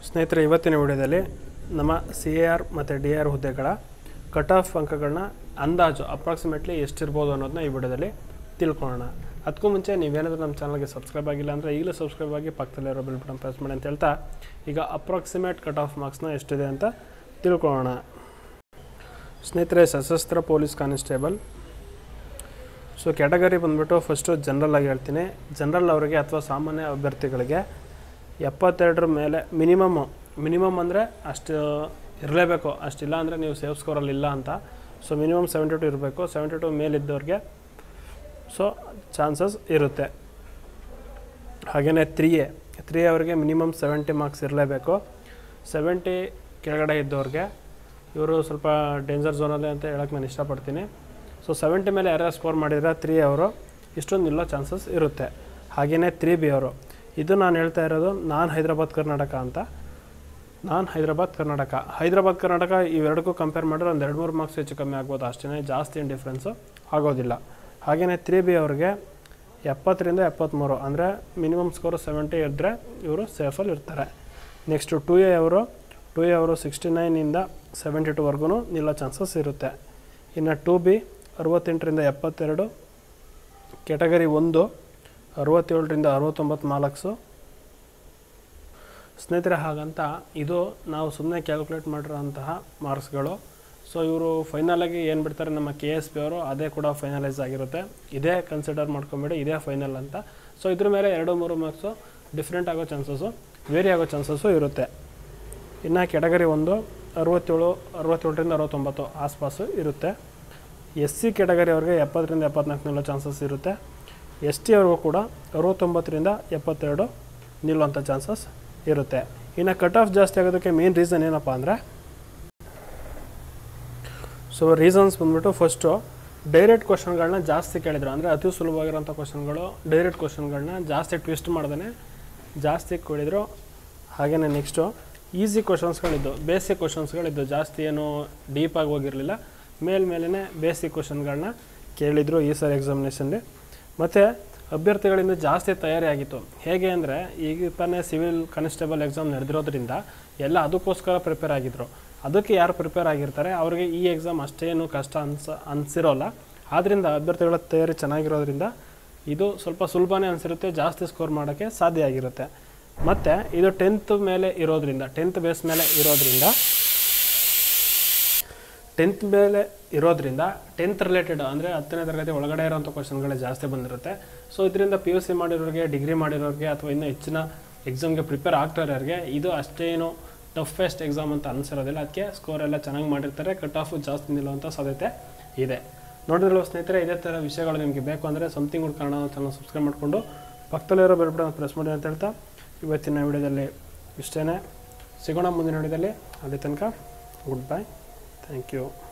ಸ್ನೇಹಿತರೆ ಇವತ್ತಿನ ವಿಡಿಯೋದಲ್ಲಿ ನಮ್ಮ ಸಿ ಎ ಆರ್ ಮತ್ತು ಡಿ ಆರ್ ಹುದ್ದೆಗಳ ಕಟ್ ಆಫ್ ಅಂಕಗಳನ್ನ ಅಂದಾಜು ಅಪ್ರಾಕ್ಸಿಮೇಟ್ಲಿ ಎಷ್ಟಿರ್ಬೋದು ಅನ್ನೋದನ್ನ ಈ ವಿಡಿಯೋದಲ್ಲಿ ತಿಳ್ಕೊಳ್ಳೋಣ ಅದಕ್ಕೂ ಮುಂಚೆ ನೀವೇನಾದರೂ ನಮ್ಮ ಚಾನಲ್ಗೆ ಸಬ್ಸ್ಕ್ರೈಬ್ ಆಗಿಲ್ಲ ಅಂದರೆ ಈಗಲೂ ಸಬ್ಸ್ಕ್ರೈಬ್ ಆಗಿ ಪಕ್ಕದಲ್ಲಿರೋ ಬೆಲ್ ಬಟನ್ ಪ್ರೆಸ್ ಮಾಡಿ ಅಂತ ಹೇಳ್ತಾ ಈಗ ಅಪ್ರಾಕ್ಸಿಮೇಟ್ ಕಟ್ ಆಫ್ ಮಾರ್ಕ್ಸ್ನ ಎಷ್ಟಿದೆ ಅಂತ ತಿಳ್ಕೊಳ್ಳೋಣ ಸ್ನೇಹಿತರೆ ಸಶಸ್ತ್ರ ಪೊಲೀಸ್ ಕಾನಿಸ್ಟೇಬಲ್ ಸೊ ಕ್ಯಾಟಗರಿ ಬಂದ್ಬಿಟ್ಟು ಫಸ್ಟು ಜನರಲ್ ಆಗಿ ಹೇಳ್ತೀನಿ ಜನರಲ್ ಅವರಿಗೆ ಅಥವಾ ಸಾಮಾನ್ಯ ಅಭ್ಯರ್ಥಿಗಳಿಗೆ ಎಪ್ಪತ್ತೆರಡರ ಮೇಲೆ ಮಿನಿಮಮ್ ಮಿನಿಮಮ್ ಅಂದರೆ ಅಷ್ಟು ಇರಲೇಬೇಕು ಅಷ್ಟಿಲ್ಲ ಅಂದರೆ ನೀವು ಸೇಫ್ ಸ್ಕೋರಲ್ಲಿ ಇಲ್ಲ ಅಂತ ಸೊ ಮಿನಿಮಮ್ ಸೆವೆಂಟಿ ಟು ಇರಬೇಕು ಸೆವೆಂಟಿ ಟು ಮೇಲಿದ್ದವ್ರಿಗೆ ಸೊ ಚಾನ್ಸಸ್ ಇರುತ್ತೆ ಹಾಗೆಯೇ ತ್ರೀ ಎ ತ್ರೀ ಅವರಿಗೆ ಮಿನಿಮಮ್ ಸೆವೆಂಟಿ ಮಾರ್ಕ್ಸ್ ಇರಲೇಬೇಕು ಸೆವೆಂಟಿ ಕೆಳಗಡೆ ಇದ್ದವ್ರಿಗೆ ಇವರು ಸ್ವಲ್ಪ ಡೇಂಜರ್ ಝೋನಲ್ಲಿ ಅಂತ ಹೇಳಕ್ಕೆ ನಾನು ಇಷ್ಟಪಡ್ತೀನಿ ಸೊ ಸೆವೆಂಟಿ ಮೇಲೆ ಯಾರ್ಯಾರು ಸ್ಕೋರ್ ಮಾಡಿದರೆ ತ್ರೀ ಅವರು ಇಷ್ಟೊಂದು ನಿಲ್ಲೋ ಚಾನ್ಸಸ್ ಇರುತ್ತೆ ಹಾಗೆಯೇ ತ್ರೀ ಬಿ ಅವರು ಇದು ನಾನು ಹೇಳ್ತಾ ಇರೋದು ನಾನು ಹೈದರಾಬಾದ್ ಕರ್ನಾಟಕ ಅಂತ ನಾನು ಹೈದರಾಬಾದ್ ಕರ್ನಾಟಕ ಹೈದರಾಬಾದ್ ಕರ್ನಾಟಕ ಇವೆರಡಕ್ಕೂ ಕಂಪೇರ್ ಮಾಡಿದ್ರೆ ಒಂದು ಎರಡು ಮೂರು ಮಾರ್ಕ್ಸ್ ಹೆಚ್ಚು ಕಮ್ಮಿ ಆಗ್ಬೋದು ಅಷ್ಟೇ ಜಾಸ್ತಿ ಏನು ಡಿಫ್ರೆನ್ಸು ಆಗೋದಿಲ್ಲ ಹಾಗೆಯೇ ತ್ರೀ ಬಿ ಅವ್ರಿಗೆ ಎಪ್ಪತ್ತರಿಂದ ಎಪ್ಪತ್ತ್ಮೂರು ಅಂದರೆ ಮಿನಿಮಮ್ ಸ್ಕೋರು ಸೆವೆಂಟಿ ಇದ್ದರೆ ಇವರು ಸೇಫಲ್ಲಿ ಇರ್ತಾರೆ ನೆಕ್ಸ್ಟು ಟು ಎ ಅವರು ಟು ಎ ಅವರು ಸಿಕ್ಸ್ಟಿ ನೈನಿಂದ ಸೆವೆಂಟಿ ಟುವರೆಗೂ ನಿಲ್ಲೋ ಚಾನ್ಸಸ್ ಇರುತ್ತೆ ಇನ್ನು ಟು ಬಿ ಅರುವತ್ತೆಂಟರಿಂದ ಎಪ್ಪತ್ತೆರಡು ಕೆಟಗರಿ ಒಂದು ಅರುವತ್ತೇಳರಿಂದ ಅರುವತ್ತೊಂಬತ್ತು ಮಾರ್ಕ್ಸು ಸ್ನೇಹಿತರೆ ಹಾಗಂತ ಇದು ನಾವು ಸುಮ್ಮನೆ ಕ್ಯಾಲ್ಕುಲೇಟ್ ಮಾಡಿರೋಂತಹ ಮಾರ್ಕ್ಸ್ಗಳು ಸೊ ಇವರು ಫೈನಲಾಗಿ ಏನು ಬಿಡ್ತಾರೆ ನಮ್ಮ ಕೆ ಎಸ್ ಪಿ ಅವರು ಅದೇ ಕೂಡ ಫೈನಲೈಸ್ ಆಗಿರುತ್ತೆ ಇದೇ ಕನ್ಸಿಡರ್ ಮಾಡ್ಕೊಂಬೇಡಿ ಇದೇ ಫೈನಲ್ ಅಂತ ಸೊ ಇದ್ರ ಮೇಲೆ ಎರಡು ಮೂರು ಮಾರ್ಕ್ಸು ಡಿಫ್ರೆಂಟ್ ಆಗೋ ಚಾನ್ಸಸ್ಸು ವೇರಿ ಆಗೋ ಚಾನ್ಸಸ್ಸು ಇರುತ್ತೆ ಇನ್ನು ಕೆಟಗರಿ ಒಂದು ಅರುವತ್ತೇಳು ಅರುವತ್ತೇಳರಿಂದ ಅರವತ್ತೊಂಬತ್ತು ಆಸ್ಪಾಸು ಇರುತ್ತೆ ಎಸ್ ಸಿ ಕೆಟಗರಿ ಅವ್ರಿಗೆ ಎಪ್ಪತ್ತರಿಂದ ಎಪ್ಪತ್ನಾಲ್ಕು ನಿಲ್ಲೋ ಚಾನ್ಸಸ್ ಇರುತ್ತೆ ಎಸ್ ಟಿ ಅವ್ರಿಗೂ ಕೂಡ ಅರುವತ್ತೊಂಬತ್ತರಿಂದ ಎಪ್ಪತ್ತೆರಡು ನಿಲ್ಲುವಂಥ ಚಾನ್ಸಸ್ ಇರುತ್ತೆ ಇನ್ನು ಕಟ್ ಆಫ್ ಜಾಸ್ತಿ ಆಗೋದಕ್ಕೆ ಮೇನ್ ರೀಸನ್ ಏನಪ್ಪ ಅಂದರೆ ಸೊ ರೀಸನ್ಸ್ ಬಂದ್ಬಿಟ್ಟು ಫಸ್ಟು ಡೈರೆಕ್ಟ್ ಕ್ವಶನ್ಗಳನ್ನ ಜಾಸ್ತಿ ಕೇಳಿದ್ರು ಅಂದರೆ ಅತಿ ಸುಲಭವಾಗಿರೋಂಥ ಕ್ವಶನ್ಗಳು ಡೈರೆಕ್ಟ್ ಕ್ವಶನ್ಗಳನ್ನ ಜಾಸ್ತಿ ಟ್ವಿಸ್ಟ್ ಮಾಡ್ದೇ ಜಾಸ್ತಿ ಕೇಳಿದ್ರು ಹಾಗೆಯೇ ನೆಕ್ಸ್ಟು ಈಸಿ ಕ್ವಶನ್ಸ್ಗಳಿದ್ದು ಬೇಸಿಕ್ ಕ್ವಶನ್ಸ್ಗಳಿದ್ದು ಜಾಸ್ತಿ ಏನು ಡೀಪಾಗಿ ಹೋಗಿರಲಿಲ್ಲ ಮೇಲ್ಮೇಲೆ ಬೇಸಿಕ್ ಕ್ವಶನ್ಗಳನ್ನ ಕೇಳಿದರು ಈ ಸರ್ ಎಕ್ಸಾಮಿನೇಷನ್ಲಿ ಮತ್ತು ಅಭ್ಯರ್ಥಿಗಳಿಂದ ಜಾಸ್ತಿ ತಯಾರಿ ಆಗಿತ್ತು ಹೇಗೆ ಅಂದರೆ ಈಗ ತಾನೇ ಸಿವಿಲ್ ಕಾನ್ಸ್ಟೇಬಲ್ ಎಕ್ಸಾಮ್ ನಡೆದಿರೋದ್ರಿಂದ ಎಲ್ಲ ಅದಕ್ಕೋಸ್ಕರ ಪ್ರಿಪೇರ್ ಆಗಿದ್ದರು ಅದಕ್ಕೆ ಯಾರು ಪ್ರಿಪೇರ್ ಆಗಿರ್ತಾರೆ ಅವರಿಗೆ ಈ ಎಕ್ಸಾಮ್ ಅಷ್ಟೇನು ಕಷ್ಟ ಅನ್ಸ ಅನಿಸಿರೋಲ್ಲ ಆದ್ದರಿಂದ ಅಭ್ಯರ್ಥಿಗಳ ತಯಾರಿ ಚೆನ್ನಾಗಿರೋದ್ರಿಂದ ಇದು ಸ್ವಲ್ಪ ಸುಲಭನೇ ಅನಿಸಿರುತ್ತೆ ಜಾಸ್ತಿ ಸ್ಕೋರ್ ಮಾಡೋಕ್ಕೆ ಸಾಧ್ಯ ಆಗಿರುತ್ತೆ ಮತ್ತು ಇದು ಟೆಂತ್ ಮೇಲೆ ಇರೋದ್ರಿಂದ ಟೆಂತ್ ಬೇಸ್ ಮೇಲೆ ಇರೋದ್ರಿಂದ ಟೆಂತ್ ಮೇಲೆ ಇರೋದ್ರಿಂದ ಟೆಂತ್ ರಿಲೇಟೆಡ್ ಅಂದರೆ ಹತ್ತನೇ ತರಗತಿ ಒಳಗಡೆ ಇರೋಂಥ ಕ್ವಶನ್ಗಳೇ ಜಾಸ್ತಿ ಬಂದಿರುತ್ತೆ ಸೊ ಇದರಿಂದ ಪಿ ಯು ಸಿ ಮಾಡಿರೋರಿಗೆ ಡಿಗ್ರಿ ಮಾಡಿರೋರಿಗೆ ಅಥವಾ ಇನ್ನೂ ಹೆಚ್ಚಿನ ಎಕ್ಸಾಮ್ಗೆ ಪ್ರಿಪೇರ್ ಆಗ್ತಾ ಇರೋರಿಗೆ ಇದು ಅಷ್ಟೇನು ಟಫೆಸ್ಟ್ ಎಕ್ಸಾಮ್ ಅಂತ ಅನಿಸಿರೋದಿಲ್ಲ ಅದಕ್ಕೆ ಸ್ಕೋರ್ ಎಲ್ಲ ಚೆನ್ನಾಗಿ ಮಾಡಿರ್ತಾರೆ ಕಟ್ ಆಫು ಜಾಸ್ತಿ ನಿಲ್ಲುವಂಥ ಸಾಧ್ಯತೆ ಇದೆ ನೋಡಿದ್ರಲ್ಲ ಸ್ನೇಹಿತರೆ ಇದೇ ಥರ ವಿಷಯಗಳು ನಿಮಗೆ ಬೇಕು ಅಂದರೆ something good Kannada channel subscribe ಮಾಡಿಕೊಂಡು ಪಕ್ಕದಲ್ಲಿರೋ ಬೆಲ್ ಬಟನ್ ಪ್ರೆಸ್ ಮಾಡಿ ಅಂತ ಹೇಳ್ತಾ ಇವತ್ತಿನ ವಿಡಿಯೋದಲ್ಲಿ ಇಷ್ಟೇ ಸಿಗೋಣ ಮುಂದಿನ ವಿಡಿಯೋದಲ್ಲಿ ಅಲ್ಲಿ ತನಕ ಗುಡ್ ಬೈ ಥ್ಯಾಂಕ್ ಯು